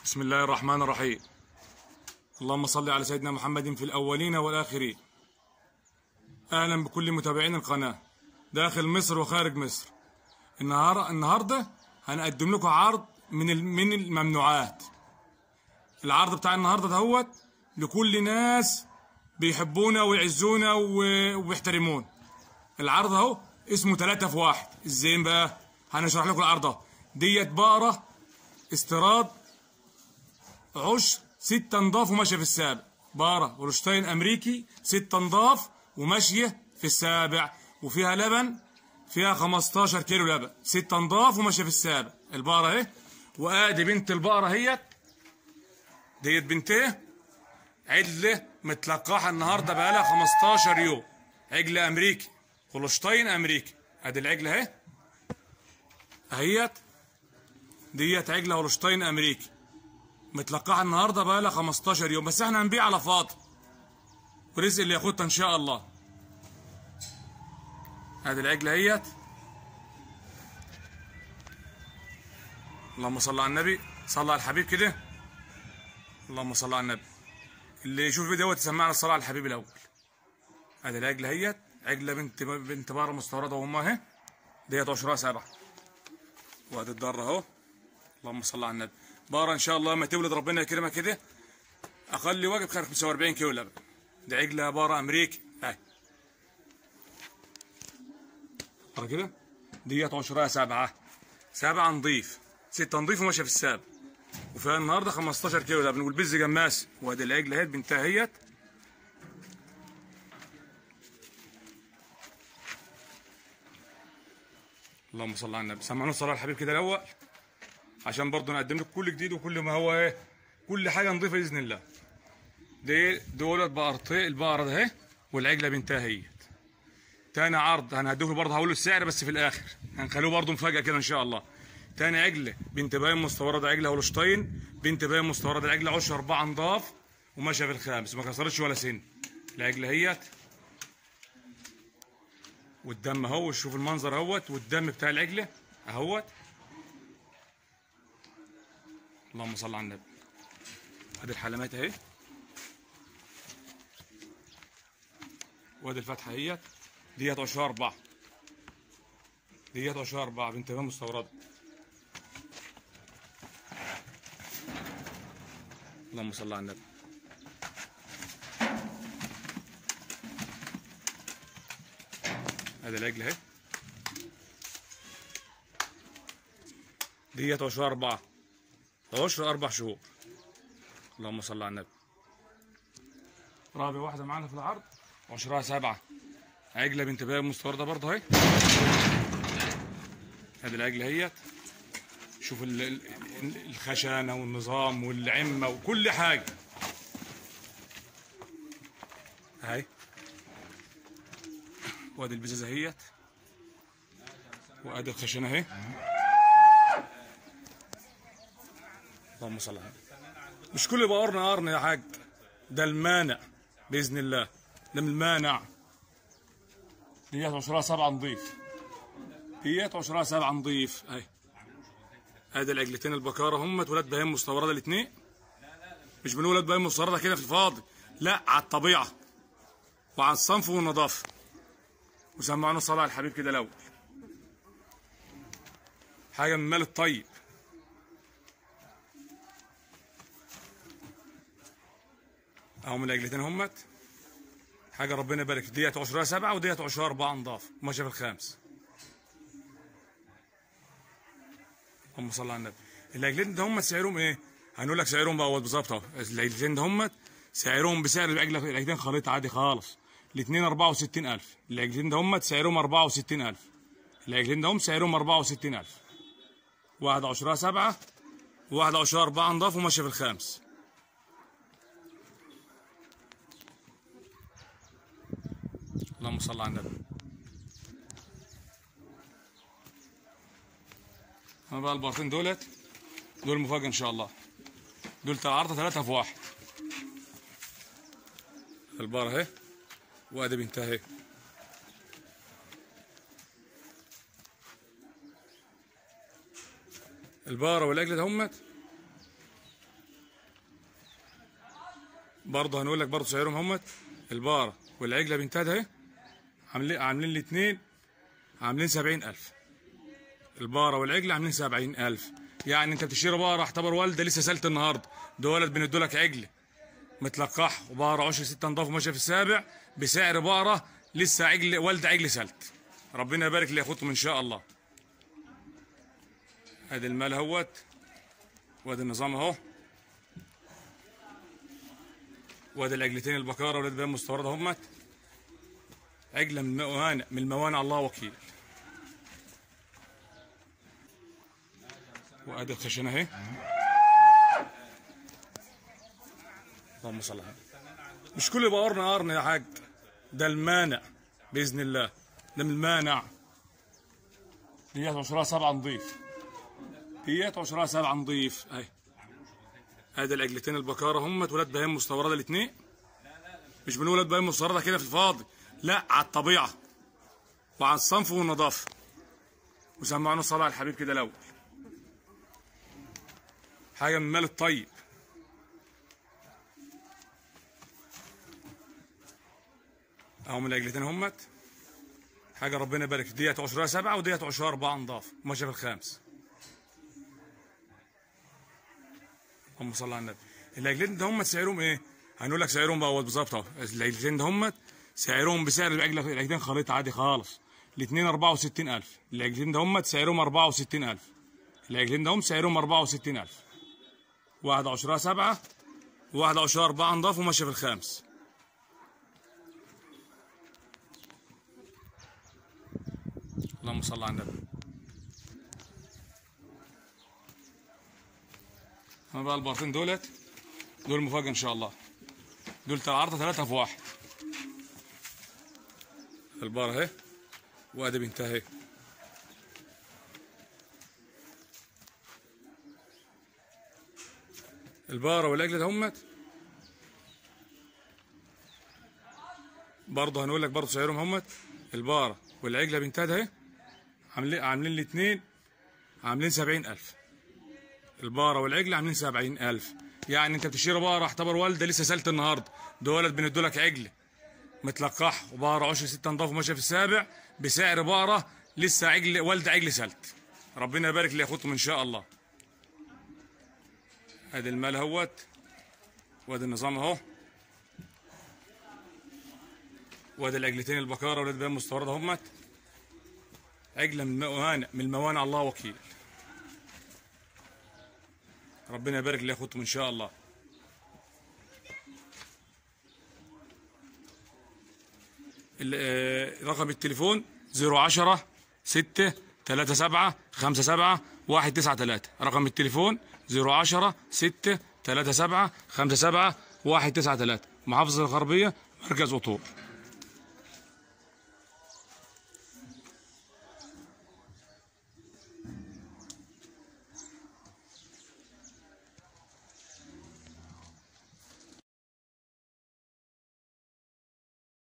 بسم الله الرحمن الرحيم اللهم صل على سيدنا محمد في الأولين والآخرين أهلا بكل متابعين القناة داخل مصر وخارج مصر النهار النهاردة هنقدم لكم عرض من ال- من الممنوعات العرض بتاع النهاردة دهوت لكل ناس بيحبونا ويعزونا و- وبيحترمونا العرض اهو اسمه ثلاثة في واحد ازاي بقى هنشرح لكم العرض اهو ديت بقرة استيراد عشر ستة نضاف وماشية في السابع بقرة هولشتاين أمريكي ستة نضاف وماشية في السابع وفيها لبن فيها 15 كيلو لبن ستة نضاف وماشية في السابع البقرة اهي وادي بنت البقرة اهيت ديت بنتيه عدلة متلقحة النهاردة بقالها 15 يوم عجلة أمريكي هولشتاين أمريكي ادي العجلة اهي اهيت ديت عجلة هولشتاين أمريكي متلقحة النهارده بقى لها 15 يوم بس احنا هنبيع على فاضي ورزق اللي ياخدها ان شاء الله ادي العجله اهيت اللهم صل على النبي صلى على الحبيب كده اللهم صل على النبي اللي يشوف الفيديو دوت يسمعنا الصلاه على الحبيب الاول ادي العجله اهيت عجله بنت بنت بقره مستورده وامها اهي ديت عشرها سبعه وادي الضره اهو اللهم صل على النبي بقرة ان شاء الله ما تولد ربنا يكرمها كده اقل واجب خير 45 كيلو لبن دي عجلة بقرة امريكي اهي بقرة كده ديت عشرها سبعة سبعة نضيف ستة نضيف وماشية في السابع وفيها النهارده 15 كيلو لبن والبز جماس وادي العجلة اهي بنتها اهيت اللهم صل على النبي سمعنا الصلاة على الحبيب كده الاول عشان برضه نقدم لكم كل جديد وكل ما هو ايه كل حاجه نضيفه باذن الله دي دولت بقرتين البقره ده اهي والعجله بنتها هي تاني عرض هنهديه برضه هقول له السعر بس في الاخر هنخليه برضه مفاجاه كده ان شاء الله تاني عجله بنت باين مستورده عجله هولشتاين بنت باين مستورده عجله عشر اربعه نضاف وماشيه في الخامس ما كسرتش ولا سن العجله هيت والدم اهو شوف المنظر اهوت والدم بتاع العجله اهوت اللهم صل على النبي ادي الحلمات اهي وادي الفتحه اهيت ديت عشرها اربعه ديت عشرها اربعه بنت بقى مستورده اللهم صل على النبي ادي العجل اهي ديت عشرها اربعه عشر أربع شهور اللهم صل على النبي رابع واحدة معانا في العرض عشرها سبعة عجلة بنت باب مستوردة برضه اهي ادي العجلة اهيت شوف ال- ال- الخشنة والنظام والعمة وكل حاجة اهي وادي البزازة اهيت وادي الخشنة اهي اللهم صل على النبي. مش كل بقرنا قرن يا حاج ده المانع باذن الله ده من المانع ديت عشرها سبعه نضيف ديت عشرها سبعه نضيف اهي ادي العجلتين البكاره هم ولاد بهايم مستورده الاثنين مش بنقول ولاد بهايم مستورده كده في الفاضي لا على الطبيعه وعلى الصنف والنظافه وسمعونا الصلاه على الحبيب كده الاول حاجه من مال الطيب اهم العجلتين همت حاجه ربنا يبارك في ديت عشرها سبعه وديت عشرها اربعه نضاف وماشيه في الخامس اللهم صل على النبي العجلتين ده هم سعرهم ايه؟ هنقول لك سعرهم بقى بالظبط اهو العجلتين ده هم سعرهم بسعر العجله العجلتين خليط عادي خالص الاثنين 64000 العجلتين ده هم سعرهم 64000 العجلتين ده هم سعرهم 64000 واحده عشرها سبعه وواحده عشرها اربعه نضاف وماشيه في الخامس اللهم صل على النبي انا بقى البارتين دولت دول مفاجأة ان شاء الله دول عرضة ثلاثة في واحد البار اهي وادي بنتها اهي البارة والعجلة همت برضه هنقول لك برضه سعرهم همت البارة والعجلة بنتها اهي عاملين عاملين الاثنين عاملين سبعين ألف البارة والعجلة عاملين سبعين ألف يعني أنت بتشتري بقرة اعتبر والدة لسه سالت النهاردة دولت بندوا لك عجلة متلقح وبقرة عشر ستة نضاف وماشية في السابع بسعر بقرة لسه عجل والدة عجل سالت ربنا يبارك لي ياخدكم إن شاء الله ادي المال اهوت وادي النظام اهو وادي العجلتين البكاره ولاد بيان مستورده همت عجله من الموانع من الموانع الله وكيل وادي الخشنه اهي اللهم صل على النبي. مش كل بقرنا قرن يا حاج ده المانع باذن الله ده من المانع ديت عشرها سبعه نضيف ديت عشرها سبعه نضيف اهي ادي العجلتين البكاره هم ولاد بهايم مستورده الاثنين مش بنقول ولاد بهايم مستورده كده في الفاضي لا على الطبيعه وعلى الصنف والنظافه وسمعونا الصلاه على الحبيب كده الاول حاجه من مال الطيب اهو من العجلتين همت حاجه ربنا يبارك ديت عشرها سبعه وديت عشرها اربعه نضاف وماشيه في الخامس اللهم صل على النبي العجلتين ده هم سعرهم ايه؟ هنقول لك سعرهم بقى بالظبط اهو العجلتين ده هم سعرهم بسعر العجله العجلتين خليط عادي خالص الاثنين 64000 العجلتين ده هم سعرهم 64000 العجلتين ده هم سعرهم 64000 واحد عشرها سبعة وواحد عشرها أربعة نضاف وماشية في الخامس اللهم صل على النبي انا بقى البارتين دولت دول مفاجأة ان شاء الله دول تلات عرضة ثلاثة في واحد البار اهي وادي بنتها اهي البارة والعجلة همت برضه هنقول لك برضه سعرهم همت البارة والعجلة بنتها اهي عاملين عاملين الاثنين عاملين سبعين ألف البقرة والعجلة عاملين سبعين ألف يعني أنت بتشتري بقرة اعتبر والدة لسه سالت النهاردة دولت بندوا لك عجلة متلقح وبقرة عشر ستة نضاف وماشية في السابع بسعر بقرة لسه عجل والدة عجل سالت ربنا يبارك لي ياخدكم إن شاء الله ادي المال اهوت وادي النظام اهو وادي العجلتين البكاره ولاد بيان مستورده همت عجله من الموانع من الموانع الله وكيل ربنا يبارك لي ياخدكم ان شاء الله ال- آه، رقم التليفون 010 6 37 57 193 رقم التليفون 010 6 37 57 193 محافظة الغربية مركز أطور